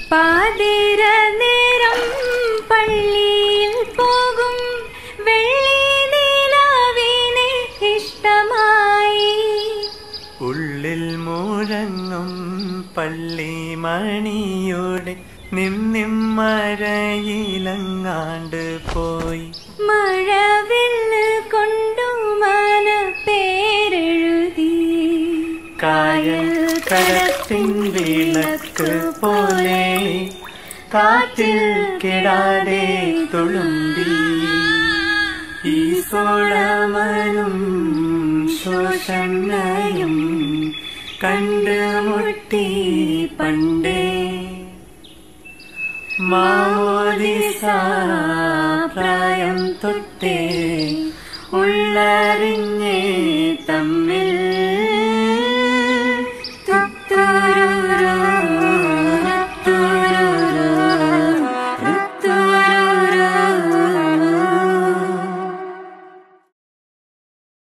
പാതിര നേരം പള്ളിയിൽ പോകും വെള്ളി നിലാവിനെ ഇഷ്ടമായി ഉള്ളിൽ മുഴങ്ങും പള്ളി മണിയോടെ നിന്നിമ്മരയിലങ്ങാണ്ട് പോയി മഴവില്ല് കൊണ്ടു മന പേരെഴുതി കായൽ കടത്തിൻ വിളക്ക് പോലെ കാറ്റിൽ കിടാതെ തുളുമ്പി ഈ സോളമനും ശോഷണയും കണ്ടുമുട്ടി പണ്ടേ മാമോദിസ പ്രായം തൊട്ടേ ഉള്ളറിഞ്ഞേ